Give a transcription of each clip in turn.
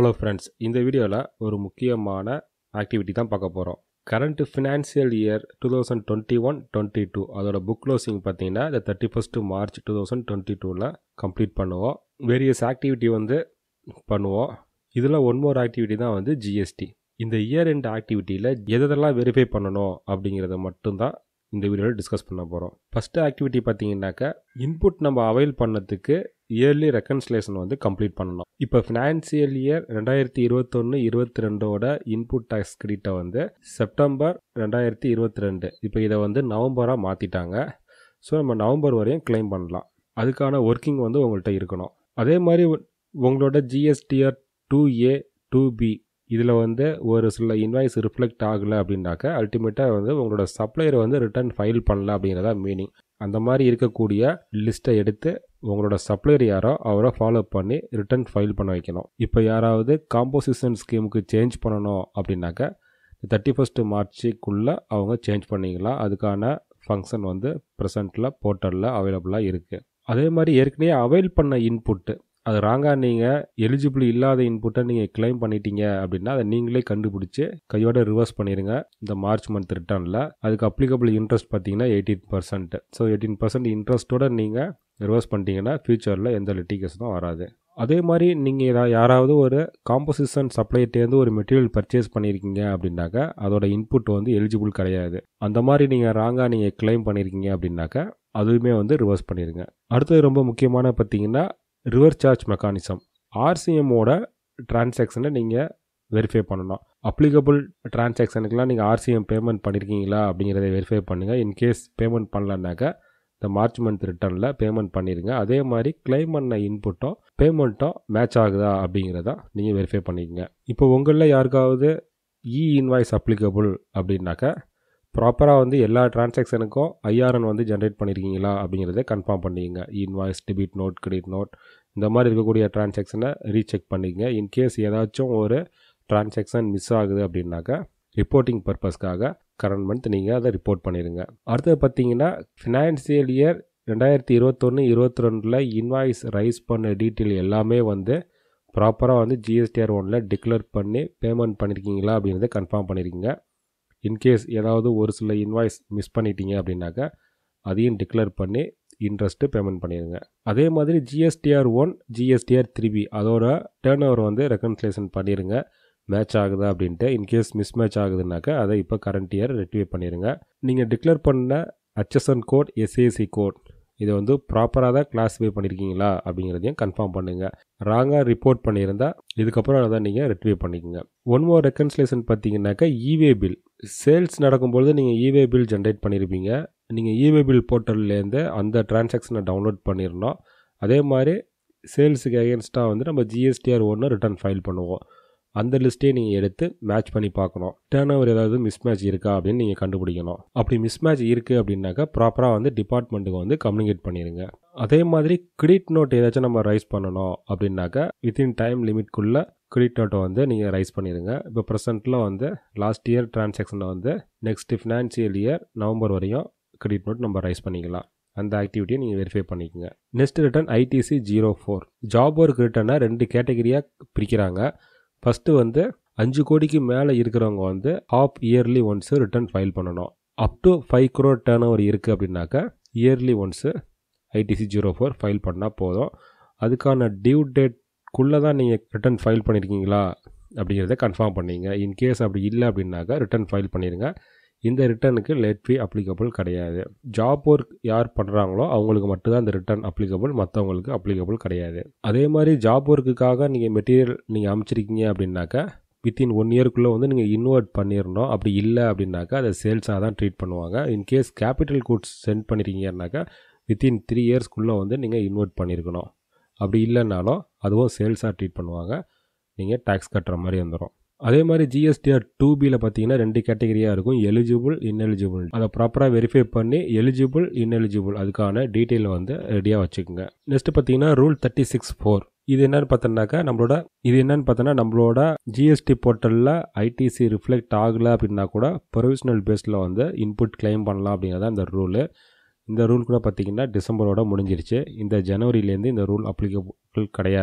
hello friends இந்த வீடியோவில் ஒரு முக்கியமான ஆக்டிவிட்டி தான் பார்க்க போகிறோம் current financial year two thousand twenty one twenty two அதோட புக் க்ளோசிங் பார்த்தீங்கன்னா இந்த thirty first March two thousand twenty டூவில் கம்ப்ளீட் பண்ணுவோம் வேரியஸ் ஆக்டிவிட்டி வந்து பண்ணுவோம் இதில் ஒன் மோர் ஆக்டிவிட்டி தான் வந்து ஜிஎஸ்டி இந்த இயர் எண்ட் ஆக்டிவிட்டியில் எதெல்லாம் வெரிஃபை பண்ணணும் அப்படிங்கிறத மட்டும்தான் இந்த வீடியோவில் டிஸ்கஸ் பண்ண போகிறோம் ஃபஸ்ட்டு ஆக்டிவிட்டி பார்த்தீங்கன்னாக்கா இன்புட் நம்ம அவைல் பண்ணதுக்கு இயர்லி ரெக்கன்சிலேஷன் வந்து கம்ப்ளீட் பண்ணணும் இப்போ ஃபினான்சியல் இயர் ரெண்டாயிரத்தி இருபத்தொன்று இருபத்தி ரெண்டோட இன்புட் டேக்ஸ் கிரெடிட்டை வந்து செப்டம்பர் ரெண்டாயிரத்தி இருபத்தி ரெண்டு இப்போ இதை வந்து நவம்பராக மாற்றிட்டாங்க ஸோ நம்ம நவம்பர் வரையும் கிளைம் பண்ணலாம் அதுக்கான ஒர்க்கிங் வந்து உங்கள்கிட்ட இருக்கணும் அதே மாதிரி உங்களோட GSTR two A two B இதில் வந்து ஒரு சில இன்வாய்ஸ் ரிஃப்ளெக்ட் ஆகலை அப்படின்னாக்க அல்டிமேட்டாக வந்து உங்களோட சப்ளையர் வந்து ரிட்டர்ன் ஃபைல் பண்ணல அப்படிங்கிறதா மீனிங் அந்த மாதிரி இருக்கக்கூடிய லிஸ்ட்டை எடுத்து உங்களோட சப்ளையர் யாரோ அவரை ஃபாலோ பண்ணி ரிட்டர்ன் ஃபைல் பண்ண வைக்கணும் இப்போ யாராவது காம்போசிஷன் ஸ்கீமுக்கு சேஞ்ச் பண்ணணும் அப்படின்னாக்க தேர்ட்டி ஃபஸ்ட்டு மார்ச்சுக்குள்ளே அவங்க சேஞ்ச் பண்ணிக்கலாம் அதுக்கான ஃபங்க்ஷன் வந்து ப்ரெசண்ட்டில் போர்ட்டலில் அவைலபிளாக இருக்குது அதே மாதிரி ஏற்கனவே அவைல் பண்ண இன்புட்டு அது ராங்காக நீங்கள் எலிஜிபிள் இல்லாத இன்புட்டை நீங்கள் கிளைம் பண்ணிட்டீங்க அப்படின்னா அதை நீங்களே கண்டுபிடிச்சி கையோட ரிவர்ஸ் பண்ணிடுங்க இந்த மார்ச் மந்த் ரிட்டர்னில் அதுக்கு அப்ளிகபிள் இன்ட்ரெஸ்ட் பார்த்தீங்கன்னா eighteen percent so eighteen percent இன்ட்ரெஸ்ட்டோட நீங்கள் ரிவர்ஸ் பண்ணிட்டீங்கன்னா ஃப்யூச்சரில் எந்த லிட்டிகேஷனும் வராது அதே மாதிரி நீங்கள் யாராவது ஒரு காம்போசிஷன் சப்ளைட்டேருந்து ஒரு மெட்டீரியல் பர்ச்சேஸ் பண்ணியிருக்கீங்க அப்படின்னாக்க அதோட இன்புட் வந்து எலிஜிபிள் கிடையாது அந்த மாதிரி நீங்கள் ராங்காக நீங்கள் கிளைம் பண்ணியிருக்கீங்க அப்படின்னாக்க அதுவுமே வந்து ரிவர்ஸ் பண்ணிடுங்க அடுத்தது ரொம்ப முக்கியமான பார்த்தீங்கன்னா ரிவர் சார்ஜ் மெக்கானிசம் ஆர்சிஎம்மோட டிரான்சாக்ஷனை நீங்கள் வெரிஃபை பண்ணணும் அப்ளிகபிள் டிரான்சாக்ஷனுக்கெலாம் நீங்கள் ஆர்சிஎம் பேமெண்ட் பண்ணியிருக்கீங்களா அப்படிங்கிறத வெரிஃபை பண்ணுங்கள் இன்கேஸ் பேமெண்ட் பண்ணலன்னாக்கா இந்த மார்ச் மந்த் ரிட்டர்னில் பேமெண்ட் பண்ணிடுங்க அதே மாதிரி கிளைம் பண்ண இன்புட்டும் பேமெண்ட்டும் மேட்ச் ஆகுதா அப்படிங்கிறத நீங்கள் வெரிஃபை பண்ணிக்கங்க இப்போ உங்களில் யாருக்காவது இ இன்வாய்ஸ் அப்ளிகபிள் அப்படின்னாக்கா ப்ராப்பராக வந்து எல்லா டிரான்சாக்ஷனுக்கும் ஐஆர்என் வந்து ஜென்ரேட் பண்ணியிருக்கீங்களா அப்படிங்கிறத கன்ஃபார்ம் பண்ணிக்கங்க invoice debit note credit note இந்த மாதிரி இருக்கக்கூடிய டிரான்சாக்ஷனை ரீசெக் பண்ணிக்கங்க இன்கேஸ் ஏதாச்சும் ஒரு டிரான்சாக்ஷன் மிஸ் ஆகுது அப்படின்னாக்கா ரிப்போர்ட்டிங் பர்பஸ்க்காக கரண்ட் மந்த் நீங்கள் அதை ரிப்போர்ட் பண்ணிடுங்க அடுத்தது பார்த்தீங்கன்னா ஃபினான்சியல் இயர் ரெண்டாயிரத்தி இருபத்தொன்று இருபத்தி ரெண்டில் இன்வாய்ஸ் ரைஸ் பண்ண டீட்டெயில் எல்லாமே வந்து ப்ராப்பராக வந்து ஜிஎஸ்டிஆர் ஒனில் டிக்ளேர் பண்ணி பேமெண்ட் பண்ணியிருக்கீங்களா அப்படின்றத கன்ஃபார்ம் பண்ணியிருக்கீங்க இன்கேஸ் ஏதாவது ஒரு சில இன்வாய்ஸ் மிஸ் பண்ணிட்டீங்க அப்படின்னாக்கா அதையும் டிக்ளேர் பண்ணி இன்ட்ரெஸ்ட்டு பேமெண்ட் பண்ணிடுங்க அதே மாதிரி GSTR one GSTR three B அதோட டேர்ன் ஓவர் வந்து ரெக்கன்சிலேஷன் பண்ணிடுங்க மேட்ச் ஆகுதா அப்படின்ட்டு இன்கேஸ் மிஸ் மேட்ச் ஆகுதுனாக்கா அதை இப்போ கரண்ட் இயர் ரெக்டிவே பண்ணிடுங்க நீங்கள் டிக்ளேர் பண்ண ஹச்எஸ்என் கோட் எஸ்ஏசி கோட் இதை வந்து ப்ராப்பராக தான் கிளாஸிஃபை பண்ணியிருக்கீங்களா அப்படிங்கிறதையும் கன்ஃபார்ம் பண்ணுங்கள் ராங்காக ரிப்போர்ட் பண்ணியிருந்தா இதுக்கப்புறம் அதை நீங்கள் ரெக்டிவே பண்ணிக்கோங்க ஒன் மோர் ரெக்கன்சிலேஷன் பார்த்தீங்கன்னாக்கா இவே பில் சேல்ஸ் நடக்கும்பொழுது நீங்கள் இவே பில் ஜென்ரேட் பண்ணியிருப்பீங்க நீங்கள் இவே பில் போர்ட்டல்லேருந்து அந்த டிரான்சாக்ஷனை டவுன்லோட் பண்ணிடணும் அதே மாதிரி சேல்ஸுக்கு அகேன்ஸ்டாக வந்து நம்ம ஜிஎஸ்டிஆர் ஒன்று ரிட்டர்ன் ஃபைல் பண்ணுவோம் அந்த லிஸ்ட்டையும் நீங்கள் எடுத்து மேட்ச் பண்ணி பார்க்கணும் டேர்ன் ஓவர் ஏதாவது மிஸ் மேட்ச் இருக்கா அப்படின்னு நீங்கள் கண்டுபிடிக்கணும் அப்படி மிஸ் மேட்ச் இருக்குது அப்படின்னாக்கா ப்ராப்பராக வந்து டிபார்ட்மெண்ட்டுக்கு வந்து கம்யூனிகேட் பண்ணிடுங்க அதே மாதிரி கிரெடிட் நோட் ஏதாச்சும் நம்ம ரைஸ் பண்ணணும் அப்படின்னாக்கா வித்தின் டைம் லிமிட்குள்ளே கிரெடிட் நோட்டை வந்து நீங்கள் ரைஸ் பண்ணிடுங்க இப்போ ப்ரெசென்ட்டில் வந்து லாஸ்ட் இயர் டிரான்சாக்ஷனை வந்து நெக்ஸ்ட் ஃபினான்சியல் இயர் நவம்பர் வரையும் கிரெடிட் நோட் நம்ம ரைஸ் பண்ணிக்கலாம் அந்த ஆக்டிவிட்டியை நீங்கள் வெரிஃபை பண்ணிக்கோங்க next return ITC zero four job work ரிட்டர்னை ரெண்டு கேட்டகரியாக பிரிக்கிறாங்க ஃபஸ்ட்டு வந்து அஞ்சு கோடிக்கு மேலே இருக்கிறவங்க வந்து half yearly once return file பண்ணணும் up to five crore turnover இருக்குது அப்படின்னாக்கா yearly once ITC zero four file பண்ணால் போதும் அதுக்கான டியூ டேட்குள்ளே தான் நீங்கள் ரிட்டர்ன் ஃபைல் பண்ணியிருக்கீங்களா அப்படிங்கிறத கன்ஃபார்ம் பண்ணிங்க இன்கேஸ் அப்படி இல்லை அப்படின்னாக்கா ரிட்டர்ன் ஃபைல் பண்ணிடுங்க இந்த ரிட்டர்னுக்கு லேட் ஃபீ அப்ளிகபிள் கிடையாது ஜாப் ஒர்க் யார் பண்ணுறாங்களோ அவங்களுக்கு மட்டும்தான் இந்த ரிட்டர்ன் அப்ளிகபிள் மற்றவங்களுக்கு அப்ளிகபிள் கிடையாது அதே மாதிரி ஜாப் ஒர்க்குக்காக நீங்கள் மெட்டீரியல் நீங்கள் அமைச்சிருக்கீங்க அப்படின்னாக்கா வித்தின் ஒன் இயர்க்குள்ளே வந்து நீங்கள் இன்வெர்ட் பண்ணிடணும் அப்படி இல்லை அப்படின்னாக்கா அதை சேல்ஸாக தான் ட்ரீட் பண்ணுவாங்க இன்கேஸ் கேபிட்டல் கூட்ஸ் சென்ட் பண்ணியிருக்கீங்கன்னாக்கா வித்தின் த்ரீ இயர்ஸ்க்குள்ளே வந்து நீங்கள் இன்வெர்ட் பண்ணியிருக்கணும் அப்படி இல்லைனாலும் அதுவும் சேல்ஸாக ட்ரீட் பண்ணுவாங்க நீங்கள் டேக்ஸ் கட்டுற மாதிரி வந்துடும் அதே மாதிரி ஜிஎஸ்டிஆர் டூ பியில் பார்த்தீங்கன்னா ரெண்டு கேட்டகரியாக இருக்கும் எலிஜிபிள் இன்எலிஜிபிள் அதை ப்ராப்பராக வெரிஃபை பண்ணி எலிஜிபிள் இன்எலிஜிபிள் அதுக்கான டீட்டெயில் வந்து ரெடியாக வச்சுக்கோங்க நெக்ஸ்ட் பார்த்தீங்கன்னா ரூல் தேர்ட்டி சிக்ஸ் ஃபோர் இது என்னன்னு பார்த்தோம்னாக்கா நம்மளோட இது என்னன்னு பார்த்தோன்னா நம்மளோட ஜிஎஸ்டி போர்ட்டலில் ஐடிசி ரிஃப்ளெக்ட் ஆகலை அப்படின்னா கூட ப்ரொவிஷனல் பேஸில் வந்து இன்புட் கிளைம் பண்ணலாம் அப்படிங்கிறத இந்த ரூலு இந்த ரூல் கூட பார்த்தீங்கன்னா டிசம்பரோட முடிஞ்சிருச்சு இந்த ஜனவரியிலேருந்து இந்த ரூல் அப்ளிகபிள் கிடையாது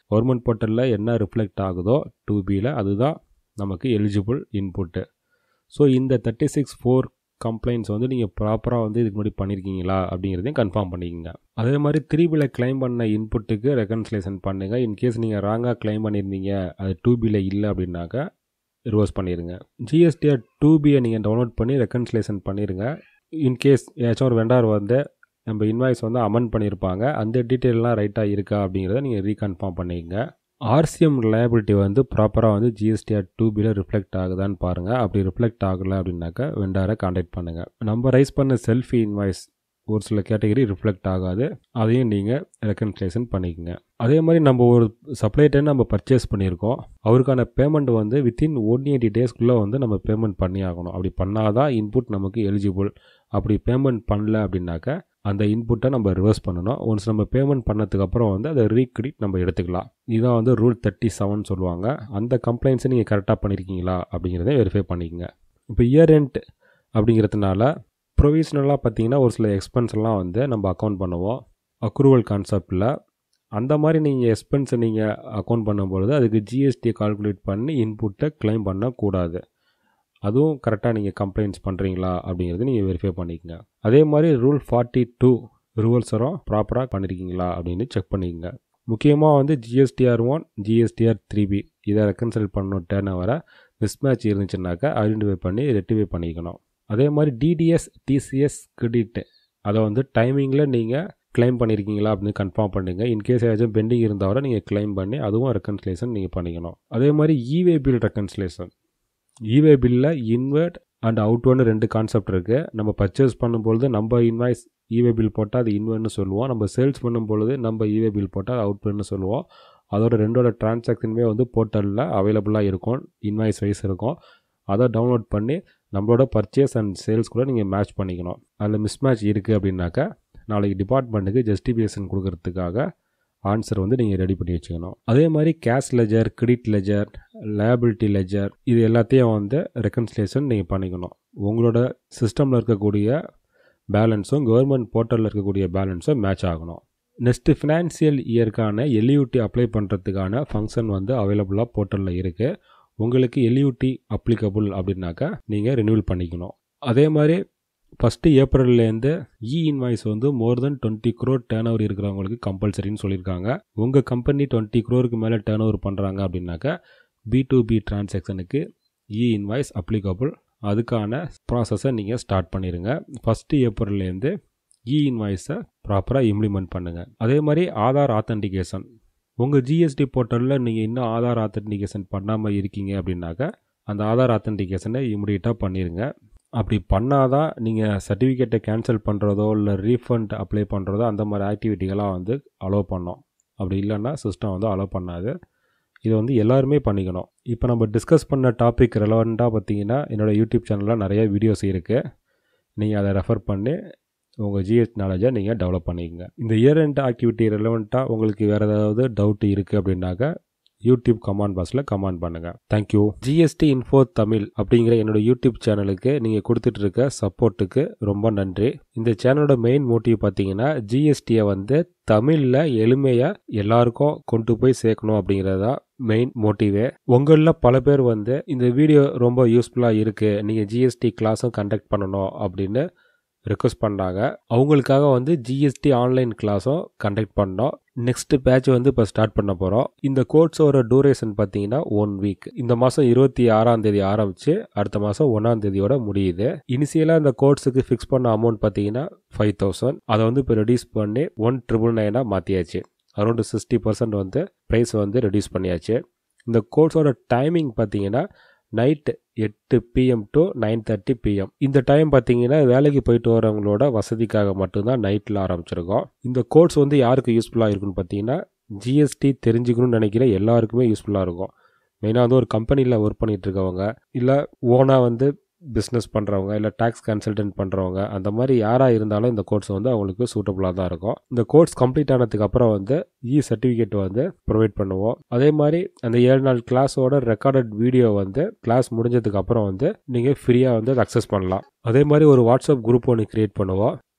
கவர்மெண்ட் போர்ட்டலில் என்ன ரிஃப்ளெக்ட் ஆகுதோ டூ பியில் அதுதான் நமக்கு எலிஜிபிள் இன்புட்டு ஸோ இந்த தேர்ட்டி சிக்ஸ் ஃபோர் கம்ப்ளைண்ட்ஸ் வந்து நீங்கள் ப்ராப்பராக வந்து இதுக்கு முன்னாடி பண்ணியிருக்கீங்களா அப்படிங்கிறதையும் கன்ஃபார்ம் பண்ணிக்கோங்க அதே மாதிரி த்ரீ பியில் கிளைம் பண்ண இன்புட்டுக்கு ரெக்கன்சிலேஷன் பண்ணுங்கள் இன்கேஸ் நீங்கள் ராங்காக கிளைம் பண்ணியிருந்தீங்க அது டூ பியில் இல்லை அப்படின்னாக்கா ரிவர்ஸ் பண்ணிடுங்க ஜிஎஸ்டிஆர் டூ பியை நீங்கள் டவுன்லோட் பண்ணி ரெக்கன்சிலேஷன் பண்ணிடுங்க இன்கேஸ் ஏதாச்சும் ஒரு வெண்டார் வந்து நம்ம இன்வாய்ஸ் வந்து அமெண்ட் பண்ணியிருப்பாங்க அந்த டீட்டெயிலெலாம் ரைட்டாக இருக்கா அப்படிங்கிறத நீங்கள் ரீகன்ஃபார்ம் பண்ணிக்கங்க ஆர்சிஎம் லைபிலிட்டி வந்து ப்ராப்பராக வந்து ஜிஎஸ்டிஆர் டூ பியில் ரிஃப்ளெக்ட் ஆகுதான்னு பாருங்கள் அப்படி ரிஃப்ளெக்ட் ஆகலை அப்படின்னாக்கா வெண்டாரை காண்டாக்ட் பண்ணுங்கள் நம்ம ரைஸ் பண்ண செல்ஃபி இன்வாய்ஸ் ஒரு சில கேட்டகரி ரிஃப்ளெக்ட் ஆகாது அதையும் நீங்கள் ரெக்கன்சிலேஷன் பண்ணிக்கோங்க அதே மாதிரி நம்ம ஒரு சப்ளைட்டை நம்ம பர்ச்சேஸ் பண்ணியிருக்கோம் அவருக்கான பேமெண்ட் வந்து வித்தின் ஒன் எயிட்டி டேஸ்க்குள்ளே வந்து நம்ம பேமெண்ட் பண்ணி ஆகணும் அப்படி பண்ணால் தான் இன்புட் நமக்கு எலிஜிபிள் அப்படி பேமெண்ட் பண்ணல அப்படின்னாக்கா அந்த இன்புட்டை நம்ம ரிவர்ஸ் பண்ணணும் ஒன்ஸ் நம்ம பேமெண்ட் பண்ணதுக்கப்புறம் வந்து அதை ரீக்ரெடிட் நம்ம எடுத்துக்கலாம் இதுதான் வந்து ரூல் தேர்ட்டி செவன் சொல்லுவாங்க அந்த கம்ப்ளைண்ட்ஸை நீங்கள் கரெக்டாக பண்ணியிருக்கீங்களா அப்படிங்கிறத வெரிஃபை பண்ணிக்கங்க இப்போ இயர் எண்ட் அப்படிங்கிறதுனால ப்ரொவிஷ்னலாக பார்த்தீங்கன்னா ஒரு சில எக்ஸ்பென்ஸ் எல்லாம் வந்து நம்ம அக்கௌண்ட் பண்ணுவோம் அக்ரூவல் கான்செப்டில் அந்த மாதிரி நீங்கள் எக்ஸ்பென்ஸை நீங்கள் அக்கௌண்ட் பண்ணும்பொழுது அதுக்கு ஜிஎஸ்டியை கால்குலேட் பண்ணி இன்புட்டை கிளைம் பண்ணக்கூடாது அதுவும் கரெக்டாக நீங்கள் கம்ப்ளைண்ட்ஸ் பண்ணுறீங்களா அப்படிங்கிறது நீங்கள் வெரிஃபை பண்ணிக்கங்க அதே மாதிரி ரூல் ஃபார்ட்டி டூ ரிவர்ஸரும் ப்ராப்பராக பண்ணியிருக்கீங்களா அப்படின்னு செக் பண்ணிக்கங்க முக்கியமாக வந்து GSTR one GSTR three B இதை ரெக்கன்சல் பண்ணணும் டேர்ன் வர மிஸ்மேட்ச் இருந்துச்சுனாக்கா ஐடென்டிஃபை பண்ணி ரெக்டிஃபை பண்ணிக்கணும் அதே மாதிரி டிடிஎஸ் டிசிஎஸ் கிரெடிட் அதை வந்து டைமிங்கில் நீங்கள் கிளைம் பண்ணியிருக்கீங்களா அப்படின்னு கன்ஃபார்ம் பண்ணுங்க இன்கேஸ் ஏதாச்சும் பெண்டிங் இருந்தால் நீங்கள் கிளைம் பண்ணி அதுவும் ரெக்கன்சிலேஷன் நீங்கள் பண்ணிக்கணும் அதே மாதிரி இவே பில் ரெக்கன்சிலேஷன் இவே பில்லில் இன்வெர்ட் அண்ட் அவுட்வர்ட்னு ரெண்டு கான்செப்ட் இருக்குது நம்ம பர்ச்சேஸ் பண்ணும்பொழுது நம்ம இன்வாய்ஸ் இவே பில் போட்டால் அது இன்வெர்ட்னு சொல்லுவோம் நம்ம சேல்ஸ் பண்ணும்பொழுது நம்ம இவே பில் போட்டால் அது அவுட்வர்ட்னு சொல்லுவோம் அதோட ரெண்டோட டிரான்சாக்ஷனுமே வந்து போர்ட்டலில் அவைலபிளாக இருக்கும் இன்வாய்ஸ் வைஸ் இருக்கும் அதை டவுன்லோட் பண்ணி நம்மளோட பர்ச்சேஸ் அண்ட் சேல்ஸ் கூட நீங்கள் மேட்ச் பண்ணிக்கணும் அதில் மிஸ் மேட்ச் இருக்குது அப்படின்னாக்கா நாளைக்கு டிபார்ட்மெண்ட்டுக்கு ஜஸ்டிஃபிகேஷன் கொடுக்கறதுக்காக ஆன்சர் வந்து நீங்கள் ரெடி பண்ணி வச்சுக்கணும் அதே மாதிரி cash ledger credit ledger liability ledger இது எல்லாத்தையும் வந்து ரெக்கன்சிலேஷன் நீங்கள் பண்ணிக்கணும் உங்களோட சிஸ்டமில் இருக்கக்கூடிய பேலன்ஸும் கவர்மெண்ட் போர்ட்டலில் இருக்கக்கூடிய பேலன்ஸும் மேட்ச் ஆகணும் நெக்ஸ்ட்டு ஃபினான்சியல் இயர்க்கான எல்யூடி அப்ளை பண்ணுறதுக்கான ஃபங்க்ஷன் வந்து அவைலபிளாக போர்ட்டலில் இருக்குது உங்களுக்கு எல்யூடி அப்ளிகபிள் அப்படின்னாக்கா நீங்கள் ரினியூவல் பண்ணிக்கணும் அதே மாதிரி ஃபஸ்ட்டு ஏப்ரல்லேருந்து இ இன்வாய்ஸ் வந்து more than twenty crore turnover இருக்கிறவங்களுக்கு கம்பல்சரின்னு சொல்லியிருக்காங்க உங்கள் கம்பெனி டுவெண்ட்டி க்ரோருக்கு மேலே டேர்ன் ஓவர் பண்ணுறாங்க அப்படின்னாக்கா பி டு பி டிரான்சாக்ஷனுக்கு இ இன்வாய்ஸ் அப்ளிகபிள் அதுக்கான ப்ராசஸை நீங்கள் ஸ்டார்ட் பண்ணிடுங்க ஃபஸ்ட்டு ஏப்ரல்லேருந்து இ இன்வாய்ஸை ப்ராப்பராக இம்ப்ளிமெண்ட் பண்ணுங்கள் அதே மாதிரி ஆதார் ஆத்தன்டிகேஷன் உங்கள் ஜிஎஸ்டி போர்ட்டலில் நீங்கள் இன்னும் ஆதார் ஆத்தன்டிகேஷன் பண்ணாமல் இருக்கீங்க அப்படின்னாக்கா அந்த ஆதார் ஆத்தன்டிகேஷனை இமிடியேட்டாக பண்ணிடுங்க அப்படி பண்ணாதான் நீங்கள் சர்டிஃபிகேட்டை கேன்சல் பண்ணுறதோ இல்லை ரீஃபண்ட் அப்ளை பண்ணுறதோ அந்த மாதிரி ஆக்டிவிட்டிகளாக வந்து அலோவ் பண்ணோம் அப்படி இல்லைன்னா சிஸ்டம் வந்து அலோவ் பண்ணாது இதை வந்து எல்லாருமே பண்ணிக்கணும் இப்போ நம்ம டிஸ்கஸ் பண்ண டாபிக் ரெலவெண்ட்டாக பார்த்தீங்கன்னா என்னோடய யூடியூப் சேனலில் நிறைய வீடியோஸ் இருக்குது நீங்கள் அதை ரெஃபர் பண்ணி உங்கள் ஜிஎஸ் நாலேஜை நீங்கள் டெவலப் பண்ணிக்கங்க இந்த இயர் எண்ட் ஆக்டிவிட்டி ரெலவெண்ட்டாக உங்களுக்கு வேறு ஏதாவது டவுட் இருக்குது அப்படின்னாக்கா யூடியூப் கமாண்ட் பாக்ஸில் கமாண்ட் பண்ணுங்கள் தேங்க்யூ ஜிஎஸ்டி இன்ஃபோ தமிழ் அப்படிங்கிற என்னோட யூடியூப் சேனலுக்கு நீங்கள் கொடுத்துட்டு இருக்க சப்போர்ட்டுக்கு ரொம்ப நன்றி இந்த சேனலோட மெயின் மோட்டிவ் பார்த்தீங்கன்னா ஜிஎஸ்டியை வந்து தமிழில் எளிமையாக எல்லாருக்கும் கொண்டு போய் சேர்க்கணும் அப்படிங்கிறதா மெயின் மோட்டிவே உங்களில் பல பேர் வந்து இந்த வீடியோ ரொம்ப யூஸ்ஃபுல்லாக இருக்குது நீங்கள் ஜிஎஸ்டி கிளாஸும் கண்டக்ட் பண்ணணும் அப்படின்னு ரெக்வஸ்ட் பண்ணாங்க அவங்களுக்காக வந்து ஜிஎஸ்டி ஆன்லைன் கிளாஸும் கண்டக்ட் பண்ணோம் நெக்ஸ்ட் பேட்ச் வந்து இப்போ ஸ்டார்ட் பண்ண போகிறோம் இந்த கோர்ஸோட டூரேஷன் பார்த்தீங்கன்னா ஒன் வீக் இந்த மாதம் இருபத்தி ஆறாம் தேதி ஆரம்பிச்சு அடுத்த மாதம் ஒன்றாம் தேதியோட முடியுது இனிஷியலாக இந்த கோர்ஸுக்கு ஃபிக்ஸ் பண்ண அமௌண்ட் பார்த்தீங்கன்னா ஃபைவ் தௌசண்ட் அதை வந்து இப்போ ரெடியூஸ் பண்ணி ஒன் ட்ரிபிள் நைனாக மாற்றியாச்சு அரௌண்ட் சிக்ஸ்டி பர்சன்ட் வந்து ப்ரைஸ் வந்து ரெடியூஸ் பண்ணியாச்சு இந்த கோர்ஸோட டைமிங் பார்த்தீங்கன்னா நைட்டு எட்டு PM to nine thirty PM இந்த டைம் பார்த்தீங்கன்னா வேலைக்கு போயிட்டு வரவங்களோட வசதிக்காக மட்டும்தான் நைட்டில் ஆரம்பிச்சிருக்கோம் இந்த கோர்ஸ் வந்து யாருக்கு யூஸ்ஃபுல்லாக இருக்குன்னு பார்த்தீங்கன்னா ஜிஎஸ்டி தெரிஞ்சுக்கணும்னு நினைக்கிற எல்லாருக்குமே யூஸ்ஃபுல்லாக இருக்கும் மெயினாக வந்து ஒரு கம்பெனியில் ஒர்க் பண்ணிட்டு இருக்கவங்க இல்லை ஓனாக வந்து பிஸ்னஸ் பண்ணுறவங்க இல்லை டேக்ஸ் கன்சல்டன்ட் பண்ணுறவங்க அந்த மாதிரி யாராக இருந்தாலும் இந்த கோர்ஸ் வந்து அவங்களுக்கு சூட்டபுளாக தான் இருக்கும் இந்த கோர்ஸ் கம்ப்ளீட் ஆனதுக்கு அப்புறம் வந்து இ சர்டிஃபிகேட் வந்து ப்ரொவைட் பண்ணுவோம் அதே மாதிரி அந்த ஏழு நாள் கிளாஸோட ரெக்கார்டட் வீடியோ வந்து கிளாஸ் முடிஞ்சதுக்கு அப்புறம் வந்து நீங்கள் ஃப்ரீயாக வந்து அக்சஸ் பண்ணலாம் அதே மாதிரி ஒரு வாட்ஸ்அப் குரூப் ஒன்று கிரியேட் பண்ணுவோம்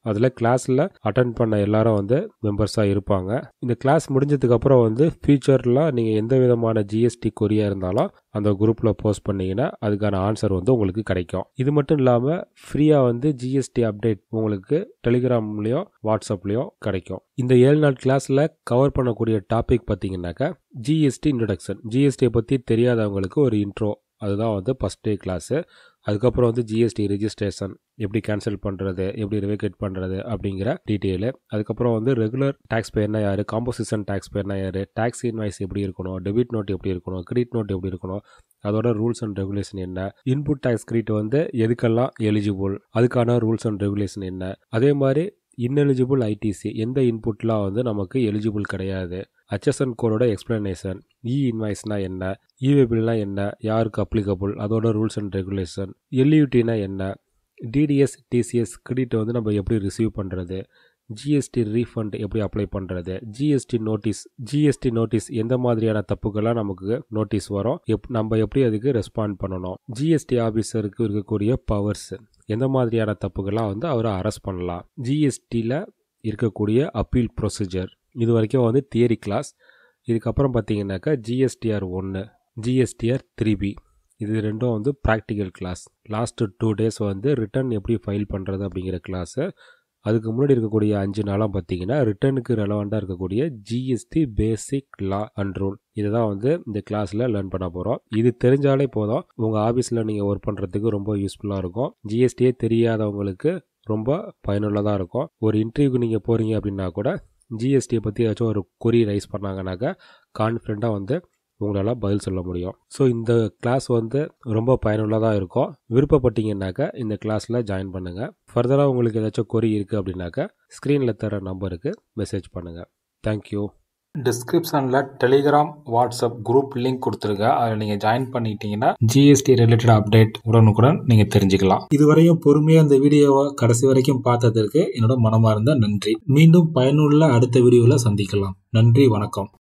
அதில் கிளாஸில் அட்டன் பண்ண எல்லாரும் வந்து மெம்பர்ஸாக இருப்பாங்க இந்த கிளாஸ் முடிஞ்சதுக்கப்புறம் வந்து ஃபியூச்சரில் நீங்கள் எந்த விதமான ஜிஎஸ்டி கொரியாக இருந்தாலும் அந்த குரூப்பில் போஸ்ட் பண்ணிங்கன்னா அதுக்கான ஆன்சர் வந்து உங்களுக்கு கிடைக்கும் இது மட்டும் இல்லாமல் ஃப்ரீயாக வந்து ஜிஎஸ்டி அப்டேட் உங்களுக்கு டெலிகிராம்லேயும் வாட்ஸ்அப்லேயும் கிடைக்கும் இந்த ஏழு நாள் கிளாஸில் கவர் பண்ணக்கூடிய டாபிக் பார்த்தீங்கன்னாக்கா ஜிஎஸ்டி இன்ட்ரடக்ஷன் ஜிஎஸ்டியை பற்றி தெரியாதவங்களுக்கு ஒரு இன்ட்ரோ அதுதான் வந்து ஃபஸ்ட் டே கிளாஸு அதுக்கப்புறம் வந்து ஜிஎஸ்டி ரிஜிஸ்ட்ரேஷன் எப்படி கேன்சல் பண்ணுறது எப்படி ரிவேகேட் பண்ணுறது அப்படிங்கிற டீட்டெயிலு அதுக்கப்புறம் வந்து ரெகுலர் டேக்ஸ் பேர்னா யார் காம்போசிஷன் டேக்ஸ் பேர்னா யார் டேக்ஸ் இன்வாய்ஸ் எப்படி இருக்கணும் டெபிட் நோட் எப்படி இருக்கணும் கிரெடிட் நோட் எப்படி இருக்கணும் அதோட ரூல்ஸ் அண்ட் ரெகுலேஷன் என்ன இன்புட் டேக்ஸ் கிரெடிட் வந்து எதுக்கெல்லாம் எலிஜிபிள் அதுக்கான ரூல்ஸ் அண்ட் ரெகுலேஷன் என்ன அதே மாதிரி இன்எலிஜிபிள் ஐடிசி எந்த இன்புட்லாம் வந்து நமக்கு எலிஜிபிள் கிடையாது ஹச்எஸ்என் கோடோட எக்ஸ்பிளனேஷன் இ இன்வாய்ஸ்னா என்ன இவே பில்னா என்ன யாருக்கு அப்ளிகபிள் அதோட ரூல்ஸ் அண்ட் ரெகுலேஷன் எல்யூடினா என்ன டிடிஎஸ் டிசிஎஸ் கிரெடிட் வந்து நம்ம எப்படி ரிசீவ் பண்ணுறது ஜிஎஸ்டி ரீஃபண்ட் எப்படி அப்ளை பண்ணுறது ஜிஎஸ்டி நோட்டீஸ் ஜிஎஸ்டி நோட்டீஸ் எந்த மாதிரியான தப்புக்கெல்லாம் நமக்கு நோட்டீஸ் வரும் எப் நம்ம எப்படி அதுக்கு ரெஸ்பாண்ட் பண்ணணும் ஜிஎஸ்டி ஆஃபீஸருக்கு இருக்கக்கூடிய பவர்ஸ் எந்த மாதிரியான தப்புக்கெல்லாம் வந்து அவரை அரெஸ்ட் பண்ணலாம் ஜிஎஸ்டியில் இருக்கக்கூடிய அப்பீல் ப்ரொசீஜர் இது வரைக்கும் வந்து தியரி கிளாஸ் இதுக்கப்புறம் பார்த்தீங்கன்னாக்கா ஜிஎஸ்டிஆர் ஒன்று ஜிஎஸ்டிஆர் த்ரீ பி இது ரெண்டும் வந்து practical class last two days வந்து ரிட்டர்ன் எப்படி ஃபைல் பண்ணுறது அப்படிங்கிற கிளாஸு அதுக்கு முன்னாடி இருக்கக்கூடிய அஞ்சு நாளாக பார்த்தீங்கன்னா ரிட்டர்னுக்கு ரெலவெண்ட்டாக இருக்கக்கூடிய GST basic law and rule இதை தான் வந்து இந்த கிளாஸில் லேர்ன் பண்ண போகிறோம் இது தெரிஞ்சாலே போதும் உங்கள் ஆஃபீஸில் நீங்கள் ஒர்க் பண்ணுறதுக்கு ரொம்ப யூஸ்ஃபுல்லாக இருக்கும் ஜிஎஸ்டியே தெரியாதவங்களுக்கு ரொம்ப பயனுள்ளதாக இருக்கும் ஒரு இன்டர்வியூக்கு நீங்கள் போகிறீங்க அப்படின்னா கூட ஜிஎஸ்டியை பற்றி ஏதாச்சும் ஒரு கொரி ரைஸ் பண்ணாங்கனாக்கா கான்ஃபிடண்ட்டாக வந்து உங்களால் பதில் சொல்ல முடியும் ஸோ இந்த கிளாஸ் வந்து ரொம்ப பயனுள்ளதாக இருக்கும் விருப்பப்பட்டீங்கன்னாக்கா இந்த கிளாஸில் ஜாயின் பண்ணுங்கள் ஃபர்தராக உங்களுக்கு ஏதாச்சும் கொரி இருக்குது அப்படின்னாக்கா ஸ்க்ரீனில் தர நம்பருக்கு மெசேஜ் பண்ணுங்கள் தேங்க்யூ டிஸ்கிரிப்ஷனில் டெலிகிராம் வாட்ஸ்அப் குரூப் லிங்க் கொடுத்துருக்கேன் அதில் நீங்கள் ஜாயின் பண்ணிட்டீங்கன்னா ஜிஎஸ்டி ரிலேட்டட் அப்டேட் உடனுக்குடன் நீங்கள் தெரிஞ்சுக்கலாம் இதுவரையும் பொறுமையாக இந்த வீடியோவை கடைசி வரைக்கும் பார்த்ததற்கு என்னோட மனமார்ந்த நன்றி மீண்டும் பயனுள்ள அடுத்த வீடியோவில் சந்திக்கலாம் நன்றி வணக்கம்